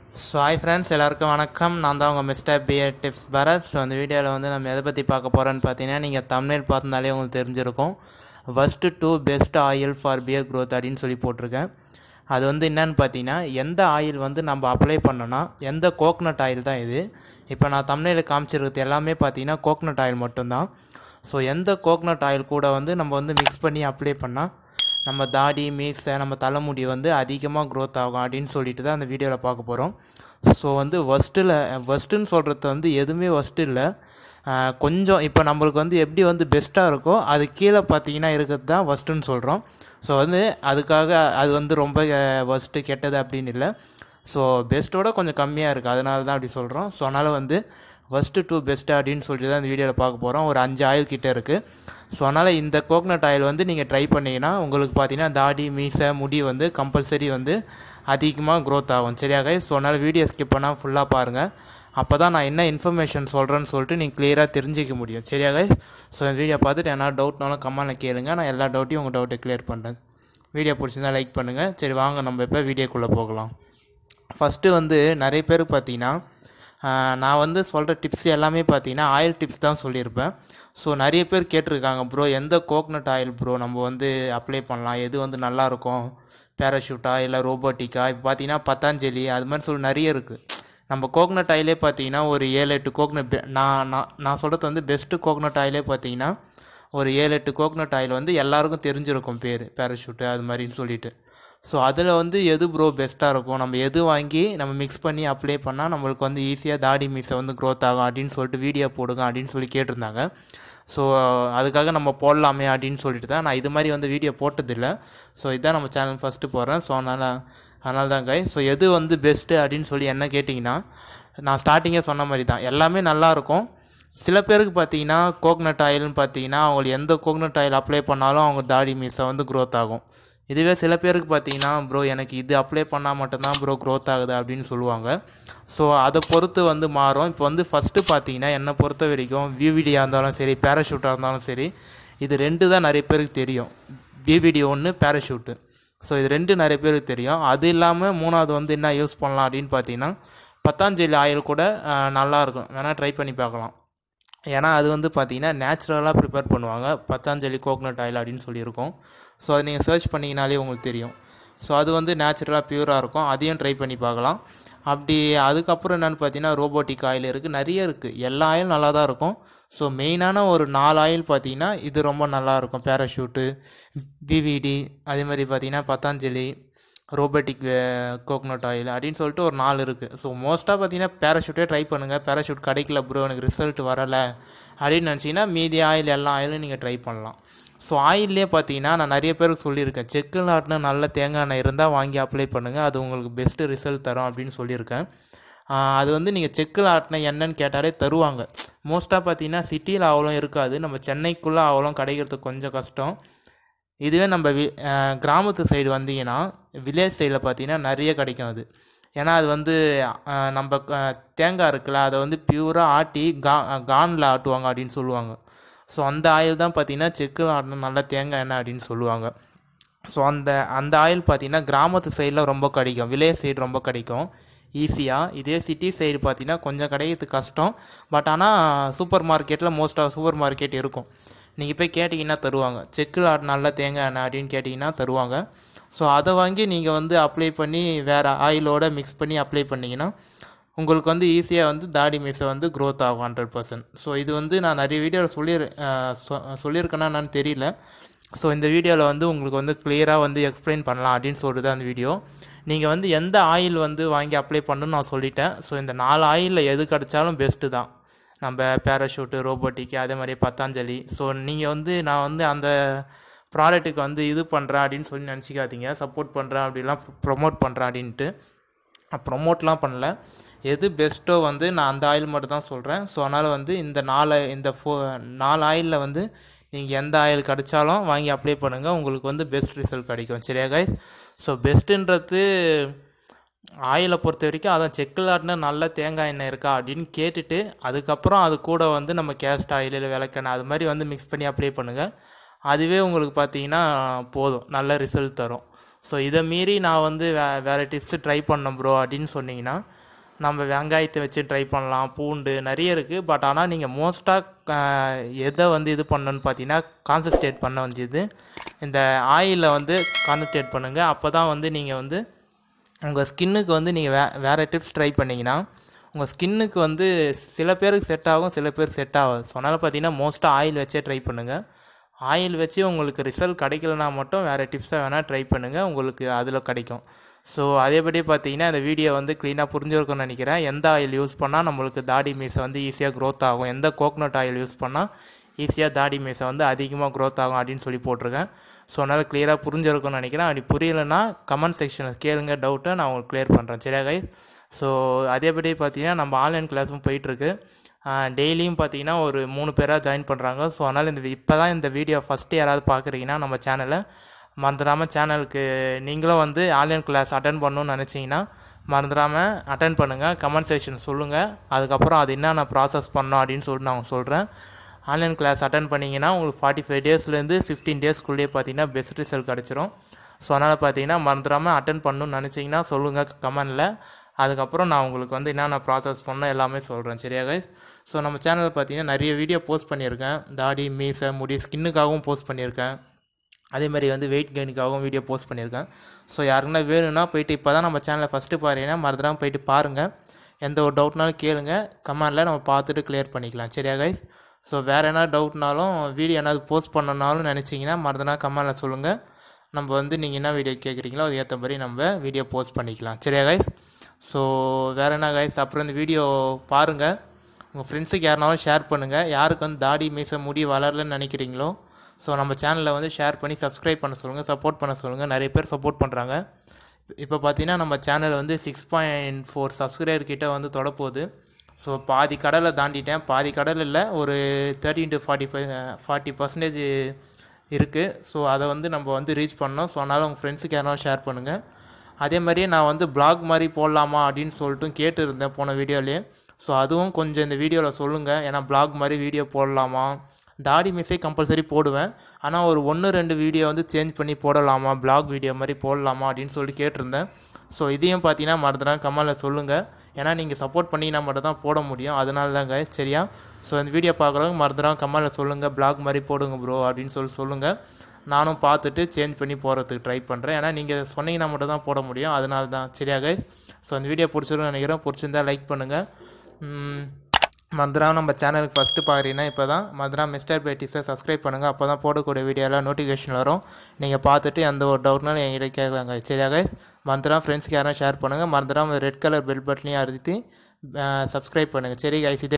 So hi friends எல்லாருக்கும் வணக்கம் நான் தான் உங்கள் mister BEd tips Bharath so இந்த வீடியோவில் வந்து நம்ம எதை பற்றி பார்க்க போகிறோன்னு பார்த்தீங்கன்னா நீங்கள் தமிழ் பார்த்திருந்தாலே உங்களுக்கு தெரிஞ்சிருக்கும் first two best oil for hair growth அப்படின்னு சொல்லி போட்டிருக்கேன் அது வந்து என்னன்னு பார்த்தீங்கன்னா எந்த ஆயில் வந்து நம்ம அப்ளை பண்ணோன்னா எந்த கோக்னட் ஆயில் தான் இது இப்போ நான் தமிழில் காமிச்சிருக்கிறது எல்லாமே பார்த்தீங்கன்னா கோக்னட் ஆயில் மட்டும்தான் ஸோ எந்த கோக்னட் ஆயில் கூட வந்து நம்ம வந்து மிக்ஸ் பண்ணி அப்ளை பண்ணால் நம்ம தாடி மீசை நம்ம தலைமுடி வந்து அதிகமாக க்ரோத் ஆகும் அப்படின்னு சொல்லிட்டு தான் அந்த வீடியோவில் பார்க்க போகிறோம் ஸோ வந்து ஃபஸ்ட்டில் ஃபஸ்ட்டுன்னு சொல்கிறது வந்து எதுவுமே ஃபஸ்ட்டு இல்லை ஆஹ் கொஞ்சம் இப்போ நம்மளுக்கு வந்து எப்படி வந்து பெஸ்ட்டாக இருக்கோ அது கீழே பார்த்தீங்கன்னா இருக்கிறது தான் ஃபஸ்ட்டுன்னு சொல்கிறோம் ஸோ வந்து அதுக்காக அது வந்து ரொம்ப ஃபஸ்ட்டு கெட்டது அப்படின்னு இல்லை ஸோ பெஸ்ட்டோட கொஞ்சம் கம்மியாக இருக்குது அதனால தான் அப்படி சொல்கிறோம் ஸோ அதனால் வந்து ஃபஸ்ட்டு டூ பெஸ்ட்டு அப்படின்னு சொல்லிட்டு தான் இந்த வீடியோவில் பார்க்க போகிறோம் ஒரு அஞ்சு ஆயில் கிட்டே இருக்குது ஸோ அதனால் இந்த கோகனட் ஆயில் வந்து நீங்கள் ட்ரை பண்ணிங்கன்னா உங்களுக்கு பார்த்தீங்கன்னா தாடி மீசை முடி வந்து கம்பல்சரி வந்து அதிகமாக க்ரோத் ஆகும் சரியா guys? ஸோ அதனால் வீடியோ ஸ்கிப் பண்ணால் ஃபுல்லாக பாருங்கள் அப்போ தான் நான் என்ன இன்ஃபர்மேஷன் சொல்கிறேன்னு சொல்லிட்டு நீங்கள் கிளியராக தெரிஞ்சிக்க முடியும் சரியா guys? ஸோ இந்த வீடியோ பார்த்துட்டு என்ன டவுட்னாலும் கமெண்ட்டில் கேளுங்க நான் எல்லா டவுட்டையும் உங்கள் டவுட்டை கிளியர் பண்ணுறேன் வீடியோ பிடிச்சிருந்தா லைக் பண்ணுங்கள் சரி வாங்க நம்ம இப்போ வீடியோக்குள்ளே போகலாம் ஃபஸ்ட்டு வந்து நிறைய பேருக்கு பார்த்தீங்கன்னா ஆஹ், நான் வந்து சொல்கிற டிப்ஸ் எல்லாமே பார்த்தீங்கன்னா ஆயில் டிப்ஸ் தான் சொல்லியிருப்பேன் ஸோ நிறைய பேர் கேட்டிருக்காங்க ப்ரோ எந்த கோக்னட் ஆயில் ப்ரோ நம்ம வந்து அப்ளை பண்ணலாம் எது வந்து நல்லாயிருக்கும் பேராஷூட்டா இல்லை ரோபோட்டிக்கா இப்போ பார்த்தீங்கன்னா பத்தாஞ்சலி அது மாதிரி சொல்லி நிறைய இருக்குது நம்ம கோக்னட் ஆயிலே பார்த்தீங்கன்னா ஒரு ஏழு எட்டு கோக்னட் நான் நான் நான் சொல்கிறது வந்து பெஸ்ட்டு கோக்னட் ஆயிலே பார்த்தீங்கன்னா ஒரு ஏழு எட்டு கோக்னட் ஆயில் வந்து எல்லாருக்கும் தெரிஞ்சிருக்கும் பேர் பேராஷூட்டு அது மாதிரின்னு சொல்லிட்டு ஸோ அதில் வந்து எது ப்ரோ பெஸ்ட்டாக இருக்கும் நம்ம எது வாங்கி நம்ம மிக்ஸ் பண்ணி அப்ளை பண்ணால் நம்மளுக்கு வந்து ஈஸியாக தாடி மீசை வந்து க்ரோத் ஆகும் அப்படின்னு சொல்லிட்டு வீடியோ போடுங்க அப்படின்னு சொல்லி கேட்டிருந்தாங்க ஸோ அதுக்காக நம்ம போடலாமே அப்படின்னு சொல்லிட்டு தான் நான் இது மாதிரி வந்து வீடியோ போட்டதில்லை ஸோ இதான் நம்ம சேனல் ஃபஸ்ட்டு போடுறேன் ஸோ அதனால் அதனால தான் கை ஸோ எது வந்து பெஸ்ட்டு அப்படின்னு சொல்லி என்ன கேட்டிங்கன்னா நான் ஸ்டார்டிங்கே சொன்ன மாதிரி தான் எல்லாமே நல்லாயிருக்கும் சில பேருக்கு பார்த்தீங்கன்னா கோக்னட் ஆயில்னு பார்த்தீங்கன்னா அவங்களுக்கு எந்த கோக்னட் ஆயில் அப்ளை பண்ணாலும் அவங்க தாடி மீசை வந்து க்ரோத் ஆகும் இதுவே சில பேருக்கு பார்த்தீங்கன்னா ப்ரோ எனக்கு இது அப்ளை பண்ணால் மட்டும்தான் ப்ரோ க்ரோத் ஆகுது அப்படின்னு சொல்லுவாங்க ஸோ அதை பொறுத்து வந்து மாறும் இப்போ வந்து ஃபஸ்ட்டு பார்த்தீங்கன்னா என்னை பொறுத்த வரைக்கும் விவிடியாக இருந்தாலும் சரி பேராஷூட்டாக இருந்தாலும் சரி இது ரெண்டு தான் நிறைய பேருக்கு தெரியும் விவிடி ஒன்று பேராஷூட்டு ஸோ இது ரெண்டு நிறைய பேருக்கு தெரியும் அது இல்லாமல் மூணாவது வந்து என்ன யூஸ் பண்ணலாம் அப்படின்னு பார்த்தீங்கன்னா பத்தாஞ்சலி ஆயில் கூட ஆஹ், நல்லா இருக்கும் வேணால் ட்ரை பண்ணி பார்க்கலாம் ஏன்னா அது வந்து பார்த்தீங்கன்னா நேச்சுரலாக ப்ரிப்பேர் பண்ணுவாங்க பத்தாஞ்சலி கோகனட் ஆயில் அப்படின்னு சொல்லியிருக்கோம் ஸோ அதை நீங்கள் சர்ச் பண்ணிங்கனாலே உங்களுக்கு தெரியும் ஸோ அது வந்து நேச்சுரலாக பியூராக இருக்கும் அதையும் ட்ரை பண்ணி பார்க்கலாம் அப்படி அதுக்கப்புறம் என்னென்னு பார்த்தீங்கன்னா ரோபோட்டிக் ஆயில் இருக்குது நிறைய இருக்குது எல்லா ஆயிலும் நல்லா தான் இருக்கும் ஸோ மெயினான ஒரு நாலு ஆயில் பார்த்தீங்கன்னா இது ரொம்ப நல்லா இருக்கும் பேராஷூட்டு பிவிடி அதே மாதிரி பார்த்தீங்கன்னா பத்தாஞ்சலி ரோபோட்டிக் கோகனட் ஆயில் அப்படின்னு சொல்லிட்டு ஒரு நாலு இருக்குது ஸோ மோஸ்ட்டாக பார்த்தீங்கன்னா பேராஷூட்டே ட்ரை பண்ணுங்கள் பேராஷூட் கிடைக்கல ப்ரோ எனக்கு ரிசல்ட் வரலை அப்படின்னு நினச்சிங்கன்னா மீதி ஆயில் எல்லா ஆயிலும் நீங்கள் ட்ரை பண்ணலாம் ஸோ ஆயிலே பார்த்தீங்கன்னா நான் நிறைய பேருக்கு சொல்லியிருக்கேன் செக்கில் ஆட்டின நல்ல தேங்காய் எண்ணெய் இருந்தால் வாங்கி அப்ளை பண்ணுங்கள் அது உங்களுக்கு பெஸ்ட்டு ரிசல்ட் தரும் அப்படின்னு சொல்லியிருக்கேன் ஆஹ் அது வந்து நீங்கள் செக்கில் ஆட்டின எண்ணெய்ன்னு கேட்டாலே தருவாங்க மோஸ்ட்டாக பார்த்தீங்கன்னா சிட்டியில் அவ்வளோ இருக்காது நம்ம சென்னைக்குள்ளே அவ்வளோ கிடைக்கிறதுக்கு கொஞ்சம் கஷ்டம் இதுவே நம்ம வி அஹ் கிராமத்து சைடு வந்தீங்கன்னா வில்லேஜ் சைடில் பார்த்தீங்கன்னா நிறைய கிடைக்கும் அது ஏன்னா அது வந்து அஹ் நம்ம அஹ் தேங்காய் இருக்குல்ல அதை வந்து பியூராக ஆட்டி கா கானில் ஆட்டுவாங்க அப்படின்னு சொல்லுவாங்க ஸோ அந்த ஆயில் தான் பார்த்தீங்கன்னா செக்கில் ஆட்டின நல்ல தேங்காய் எண்ணெய் அப்படின்னு சொல்லுவாங்க ஸோ அந்த அந்த ஆயில் பார்த்தீங்கன்னா கிராமத்து சைடில் ரொம்ப கிடைக்கும் வில்லேஜ் சைடு ரொம்ப கிடைக்கும் ஈஸியாக இதே சிட்டி சைடு பார்த்தீங்கன்னா கொஞ்சம் கிடைக்கிறது கஷ்டம் பட் ஆனால் சூப்பர் மார்க்கெட்டில் மோஸ்ட் ஆஃப் சூப்பர் மார்க்கெட் இருக்கும் நீங்கள் போய் கேட்டிங்கன்னா தருவாங்க செக்கில் ஆட் நல்ல தேங்காய் எண்ணெய் அப்படின்னு கேட்டிங்கன்னா தருவாங்க ஸோ அதை வாங்கி நீங்கள் வந்து அப்ளை பண்ணி வேறு ஆயிலோட மிக்ஸ் பண்ணி அப்ளை பண்ணிங்கன்னா உங்களுக்கு வந்து ஈஸியாக வந்து தாடி மீசை வந்து க்ரோத் ஆகும் ஹண்ட்ரட் பர்சன்ட் ஸோ இது வந்து நான் நிறைய வீடியோவில் சொல்லி சொல்லியிருக்கேன்னா என்னன்னு தெரியல ஸோ இந்த வீடியோவில் வந்து உங்களுக்கு வந்து கிளியராக வந்து எக்ஸ்பிளைன் பண்ணலாம் அப்படின்னு சொல்லிட்டு அந்த வீடியோ நீங்கள் வந்து எந்த ஆயில் வந்து வாங்கி அப்ளை பண்ணணும்னு நான் சொல்லிட்டேன் ஸோ இந்த நாலு ஆயிலில் எது கிடைச்சாலும் பெஸ்ட்டு தான் நம்ம பேராஷூட்டு ரோபோட்டிக்கு அதே மாதிரி பத்தாஞ்சலி ஸோ நீங்கள் வந்து நான் வந்து அந்த ப்ராடக்ட்டுக்கு வந்து இது பண்ணுறேன் அப்படின்னு சொல்லி நினச்சிக்காதீங்க சப்போர்ட் பண்ணுறேன் அப்படிலாம் ப்ரொமோட் பண்ணுறேன் அப்படின்ட்டு ப்ரொமோட்லாம் பண்ணல எது பெஸ்ட்டோ வந்து நான் அந்த ஆயில் மட்டும் தான் சொல்கிறேன் ஸோ அதனால் வந்து இந்த நாலு இந்த ஃபோ நாலு ஆயிலில் வந்து நீங்கள் எந்த ஆயில் கிடைச்சாலும் வாங்கி அப்ளை பண்ணுங்கள் உங்களுக்கு வந்து பெஸ்ட் ரிசல்ட் கிடைக்கும் சரியா கைஸ் ஸோ பெஸ்ட்டுன்றது ஆயிலை பொறுத்த வரைக்கும் அதான் செக்கில் ஆட்டின நல்ல தேங்காய் எண்ணெய் இருக்கா அப்படின்னு கேட்டுட்டு அதுக்கப்புறம் அது கூட வந்து நம்ம கேஸ்ட் ஆயில் இல்லை விளக்கெண்ணெய் அது மாதிரி வந்து மிக்ஸ் பண்ணி அப்ளை பண்ணுங்கள் அதுவே உங்களுக்கு பார்த்தீங்கன்னா போதும் நல்ல ரிசல்ட் தரும் ஸோ இதை மீறி நான் வந்து வே வேறு டிப்ஸு ட்ரை பண்ணேன் ப்ரோ அப்படின்னு சொன்னீங்கன்னா நம்ம வெங்காயத்தை வச்சு ட்ரை பண்ணலாம் பூண்டு நிறைய இருக்குது பட் ஆனால் நீங்கள் மோஸ்ட்டாக எதை வந்து இது பண்ணணும்னு பார்த்தீங்கன்னா கான்சன்ட்ரேட் பண்ண வேண்டியது இந்த ஆயிலில் வந்து கான்சன்ட்ரேட் பண்ணுங்கள் அப்போ தான் வந்து நீங்கள் வந்து உங்கள் ஸ்கின்னுக்கு வந்து நீங்கள் வே வேறு டிப்ஸ் ட்ரை பண்ணிங்கன்னா உங்கள் ஸ்கின்னுக்கு வந்து சில பேருக்கு செட் ஆகும் சில பேர் செட் ஆகும் ஸோ அதனால் பார்த்தீங்கன்னா மோஸ்ட்டாக ஆயில் வச்சே ட்ரை பண்ணுங்கள் ஆயில் வச்சு உங்களுக்கு ரிசல்ட் கிடைக்கலனா மட்டும் வேறு டிப்ஸை வேணால் ட்ரை பண்ணுங்கள் உங்களுக்கு அதில் கிடைக்கும் ஸோ அதேபடி பார்த்தீங்கன்னா இந்த வீடியோ வந்து க்ளீனாக புரிஞ்சிருக்கும்னு நினைக்கிறேன் எந்த ஆயில் யூஸ் பண்ணால் நம்மளுக்கு தாடி மீசை வந்து ஈஸியாக க்ரோத் ஆகும் எந்த கோகனட் ஆயில் யூஸ் பண்ணால் ஈஸியாக தாடி மீசை வந்து அதிகமாக க்ரோத் ஆகும் அப்படின்னு சொல்லி போட்டிருக்கேன் ஸோ அதனால் க்ளியராக புரிஞ்சிருக்கும்னு நினைக்கிறேன் அப்படி புரியலைன்னா கமெண்ட் செக்ஷனில் கேளுங்க டவுட்டை நான் உங்களுக்கு க்ளியர் பண்ணுறேன் சரியா கைஸ் ஸோ அதேபடி பார்த்தீங்கன்னா நம்ம ஆன்லைன் கிளாஸும் போயிட்டுருக்கு டெய்லியும் பார்த்தீங்கன்னா ஒரு மூணு பேராக ஜாயின் பண்ணுறாங்க ஸோ அதனால் இந்த இப்போ தான் இந்த வீடியோ ஃபஸ்ட்டு யாராவது பார்க்குறீங்கன்னா நம்ம சேனலை மறந்துடாமல் சேனலுக்கு நீங்களும் வந்து ஆன்லைன் கிளாஸ் அட்டன் பண்ணணும்னு நினச்சிங்கன்னா மறந்துடாமல் அட்டன் பண்ணுங்கள் கமெண்ட் செக்ஷன் சொல்லுங்கள் அதுக்கப்புறம் அது என்னென்ன ப்ராசஸ் பண்ணோம் அப்படின்னு சொல்லிட்டு நான் சொல்கிறேன் ஆன்லைன் கிளாஸ் அட்டன் பண்ணிங்கன்னா உங்களுக்கு ஃபார்ட்டி ஃபைவ் டேஸ்லேருந்து ஃபிஃப்டீன் டேஸ்க்குள்ளேயே பார்த்தீங்கன்னா பெஸ்ட் ரிசல்ட் கிடச்சிரும் ஸோ அதனால் பார்த்தீங்கன்னா மறந்துடாமல் அட்டன் பண்ணணும்னு நினச்சிங்கன்னா சொல்லுங்கள் கமெண்டில் அதுக்கப்புறம் நான் உங்களுக்கு வந்து என்னென்ன ப்ராசஸ் பண்ணோம் எல்லாமே சொல்கிறேன் சரியா கைஸ் ஸோ நம்ம சேனலில் பார்த்தீங்கன்னா நிறைய வீடியோ போஸ்ட் பண்ணியிருக்கேன் தாடி மீசை முடி ஸ்கின்னுக்காகவும் போஸ்ட் பண்ணியிருக்கேன் அதே மாதிரி வந்து வெயிட் கெயினுக்காகவும் வீடியோ போஸ்ட் பண்ணியிருக்கேன் ஸோ யாருக்குன்னா வேணும்னா போயிட்டு இப்போ தான் நம்ம சேனலை ஃபஸ்ட்டு பாருங்கன்னா மறந்துடாமல் போயிட்டு பாருங்கள் எந்த ஒரு டவுட்னாலும் கேளுங்க கமெண்டில் நம்ம பார்த்துட்டு கிளியர் பண்ணிக்கலாம் சரியா கைஸ் ஸோ வேறு என்ன டவுட்னாலும் வீடியோ என்னது போஸ்ட் பண்ணனாலும் நினச்சிங்கன்னா மறந்துனா கமெண்டில் சொல்லுங்கள் நம்ம வந்து நீங்கள் என்ன வீடியோ கேட்குறீங்களோ அது ஏற்ற மாதிரி நம்ம வீடியோ போஸ்ட் பண்ணிக்கலாம் சரியா கைஸ் ஸோ வேறு என்ன கைஸ் அப்புறம் இந்த வீடியோ பாருங்கள் உங்கள் ஃப்ரெண்ட்ஸுக்கு யாருனாலும் ஷேர் பண்ணுங்கள் யாருக்கு வந்து தாடி மீசை முடி வளரலன்னு நினைக்கிறீங்களோ ஸோ நம்ம சேனலில் வந்து ஷேர் பண்ணி சப்ஸ்கிரைப் பண்ண சொல்லுங்கள் சப்போர்ட் பண்ண சொல்லுங்கள் நிறைய பேர் சப்போர்ட் பண்ணுறாங்க இப்போ பார்த்தீங்கன்னா நம்ம சேனல் வந்து சிக்ஸ் பாயிண்ட் ஃபோர் சப்ஸ்கிரைபர் கிட்ட வந்து தொடப்போகுது ஸோ பாதி கடலை தாண்டிட்டேன் பாதி கடல் இல்லை ஒரு thirteen to forty five forty percentage இருக்குது ஸோ அதை வந்து நம்ம வந்து ரீச் பண்ணோம் ஸோ அதனால் உங்கள் ஃப்ரெண்ட்ஸுக்கு யாராவது ஷேர் பண்ணுங்கள் அதே மாதிரியே நான் வந்து பிளாக் மாதிரி போடலாமா அப்படின்னு சொல்லிட்டு கேட்டுருந்தேன் போன வீடியோலேயே ஸோ அதுவும் கொஞ்சம் இந்த வீடியோவில் சொல்லுங்கள் ஏன்னா பிளாக் மாதிரி வீடியோ போடலாமா தாடி மிஸ்ஸே கம்பல்சரி போடுவேன் ஆனால் ஒரு ஒன்று ரெண்டு வீடியோ வந்து சேஞ்ச் பண்ணி போடலாமா பிளாக் வீடியோ மாதிரி போடலாமா அப்படின்னு சொல்லிட்டு கேட்டிருந்தேன் ஸோ இதையும் பார்த்தீங்கன்னா மறந்துடாம கமெண்டில் சொல்லுங்கள் ஏன்னா நீங்கள் சப்போர்ட் பண்ணினா மட்டும் தான் போட முடியும் அதனால தான் guys சரியா ஸோ இந்த வீடியோ பார்க்குறவங்க மறந்துடாம கமெண்டில் சொல்லுங்கள் பிளாக் மாதிரி போடுங்க ப்ரோ அப்படின்னு சொல்லி சொல்லுங்கள் நானும் பார்த்துட்டு சேஞ்ச் பண்ணி போகிறதுக்கு ட்ரை பண்ணுறேன் ஏன்னா நீங்கள் சொன்னீங்கன்னா மட்டும் தான் போட முடியும் அதனால தான் சரியா guys ஸோ அந்த வீடியோ பிடிச்சிருக்குன்னு நினைக்கிறேன் பிடிச்சிருந்தா லைக் பண்ணுங்கள் மதுரா நம்ம சேனலுக்கு ஃபஸ்ட்டு பார்க்குறீங்கன்னா இப்போ தான் மதுரா மிஸ்டர் பேட்டிஸை சப்ஸ்கிரைப் பண்ணுங்கள் அப்போ தான் போடக்கூடிய வீடியோலாம் நோட்டிஃபிகேஷன் வரும் நீங்கள் பார்த்துட்டு எந்த ஒரு டவுட்னாலும் என்கிட்ட கேட்கலாங்க சரியா guys மறந்துடா ஃப்ரெண்ட்ஸ்க்கு யாரும் ஷேர் பண்ணுங்கள் மறந்துடாம ரெட் கலர் பெல் பட்டனையும் அழுத்தி சப்ஸ்கிரைப் பண்ணுங்கள் சரி guys இதே